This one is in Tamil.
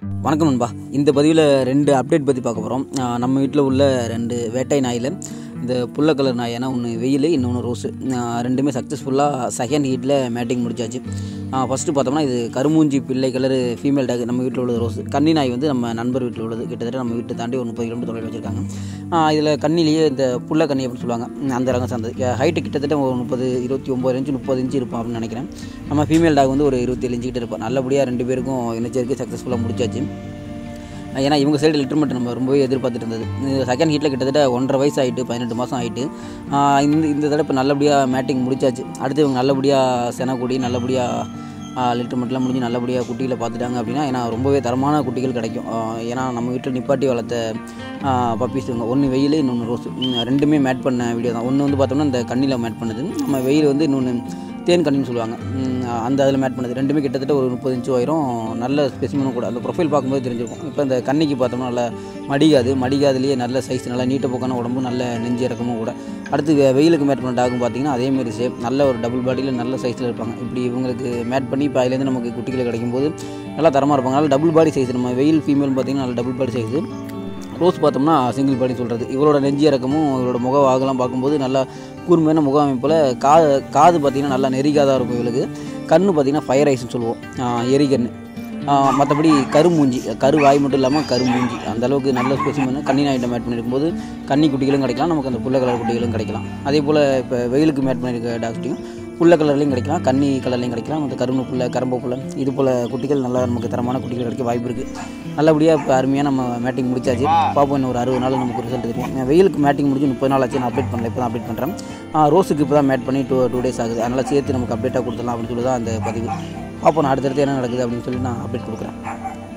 வணக்கம் நண்பா இந்த பதிவில் ரெண்டு அப்டேட் பற்றி பார்க்க போகிறோம் நம்ம வீட்டில் உள்ள ரெண்டு வேட்டை நாயில் இந்த புல்ல கலர் நாய் ஏன்னா ஒன்று வெயில் இன்னொன்று ரோஸு ஆஹ் ரெண்டுமே சக்ஸஸ்ஃபுல்லாக செகண்ட் ஹீட்டில் மேட்டிங் முடிச்சாச்சு ஃபஸ்ட்டு பார்த்தோம்னா இது கருமூஞ்சி பிள்ளை கலர் ஃபீமேல் டாக் நம்ம வீட்டில் உள்ளது ரோஸு கன்னி நாய் வந்து நம்ம நண்பர் வீட்டில் உள்ளது கிட்டத்தட்ட நம்ம வீட்டை தாண்டி ஒரு முப்பது கிலோமீட்டர் தொலைவில் வச்சுருக்காங்க இதில் கண்ணிலேயே இந்த புல்ல கண்ணி அப்படின்னு சொல்லுவாங்க உம், அந்த ரகம் சார்ந்தது ஹைட்டு கிட்டத்தட்ட ஒரு முப்பது இருபத்தி ஒம்பது இன்ச்சு முப்பது இன்ச்சு இருப்போம் அப்படின்னு நினைக்கிறேன் நம்ம ஃபீமேல் டாக் வந்து ஒரு இருபத்தேழு இன்ச்சு கிட்ட இருப்போம் நல்லபடியாக ரெண்டு பேருக்கும் இணைச்சேர்க்கை சக்ஸஸ்ஃபுல்லாக முடிச்சாச்சு ஏன்னா இவங்க சைடு லிட்டர்மெண்ட் நம்ம ரொம்பவே எதிர்பார்த்துட்டு இருந்தது செகண்ட் ஹீட்டில் கிட்டத்தட்ட ஒன்றரை வயசு ஆகிட்டு பதினெட்டு மாதம் ஆகிட்டு இந்த இந்த தடவை இப்போ நல்லபடியாக மேட்டிங் முடிச்சாச்சு அடுத்து இவங்க நல்லபடியாக செனக்குடி நல்லபடியாக லிட்டர்மெண்ட்லாம் முடிஞ்சு நல்லபடியாக குட்டிகளை பார்த்துட்டாங்க அப்படின்னா ஏன்னா ரொம்பவே தரமான குட்டிகள் கிடைக்கும் ஆஹ் ஏன்னா நம்ம வீட்டில் நிப்பாட்டி வளர்த்த பப்பீஸ் இவங்க ஒன்று வெயில் இன்னொன்று ரோஸ் ரெண்டுமே மேட் பண்ண வீடியோ தான் ஒன்று வந்து பார்த்தோம்னா இந்த கண்ணியில் மேட் பண்ணது நம்ம வெயில் வந்து இன்னொன்று தேன் கண்ணின்னு சொல்லுவாங்க உம், அந்த அதில் மேட் பண்ணது ரெண்டுமே கிட்டத்தட்ட ஒரு முப்பது இன்ச்சு உயரம் நல்ல ஸ்பெசிமனும் கூட அந்த ப்ரொஃபைல் பார்க்கும்போது தெரிஞ்சிருக்கும் இப்போ இந்த கண்ணிக்கு பார்த்தோம்னா நல்லா மடிகாது மடிகாதுலேயே நல்ல சைஸ் நல்லா நீட்ட போக்கான உடம்பு நல்ல நெஞ்சு இறக்கமும் கூட அடுத்து வெ- வெயிலுக்கு மேட் பண்ண டாகும் பார்த்தீங்கன்னா அதேமாரி சேம் நல்ல ஒரு டபுள் பாடியில் நல்ல சைஸில் இருப்பாங்க இப்படி இவங்களுக்கு மேட் பண்ணி இப்போ அதுலேருந்து நமக்கு குட்டிகள் கிடைக்கும்போது நல்லா தரமாக இருப்பாங்க நல்ல டபுள் பாடி சைஸ் நம்ம வெயில் ஃபீமேல் பார்த்தீங்கன்னா நல்ல டபுள் பாடி சைஸு ரோஸ் பார்த்தோம்னா சிங்கிள் பாடி சொல்கிறது இவரோட நெஞ்சு இறக்கமும் இவரோட முக வாகலாம் பார்க்கும்போது நல்லா கூர்மையான முக அமைப்பில் கா காது பார்த்திங்கன்னா நல்லா நெறிகாதாக இருக்கும் இவளுக்கு கண்ணு பார்த்திங்கன்னா ஃபயர் ஐஸ்னு சொல்லுவோம் ஆஹ் எரிகண்ணு மற்றபடி கருமூஞ்சி கரு வாய் மட்டும் இல்லாமல் கருமூஞ்சி அந்த அளவுக்கு நல்ல ஸ்பெசிமன் கண்ணி நாயிட்ட மேட் பண்ணியிருக்கும்போது கன்னி குட்டிகளும் கிடைக்கலாம் நமக்கு அந்த புள்ள கலர் குட்டிகளும் கிடைக்கலாம் அதே போல் இப்போ வெயிலுக்கு மேட் பண்ணியிருக்க டாக்ஸ்டையும் புள்ள கலர்லையும் கிடைக்கலாம் கன்னி கலர்லையும் கிடைக்கலாம் மற்ற கரும்பு புள்ள கரம்பு புள்ள இது போல் குட்டிகள் நல்லா நமக்கு தரமான குட்டிகள் கிடைக்க வாய்ப்பு இருக்குது நல்லபடியாக இப்போ அருமையாக நம்ம மேட்டிங் முடிச்சாச்சு பார்ப்போம் இன்னும் ஒரு அறுபது நாள் நமக்கு ரிசல்ட் தெரியும் நான் வெயிலுக்கு மேட்டிங் முடிஞ்சு முப்பது நாள் ஆச்சு நான் அப்டேட் பண்ணல இப்போ தான் அப்டேட் பண்ணுறேன் ரோஸுக்கு இப்போ தான் மேட் பண்ணி டூ டூ டேஸ் ஆகுது அதனால் சேர்த்து நமக்கு அப்டேட்டாக கொடுத்துடலாம் அப்படின்னு சொல்லி தான் அந்த பதிவு பார்ப்போம் நான் அடுத்தடுத்து என்ன நடக்குது அப்படின்னு சொல்லி நான் அப்டேட் கொடுக்குறேன்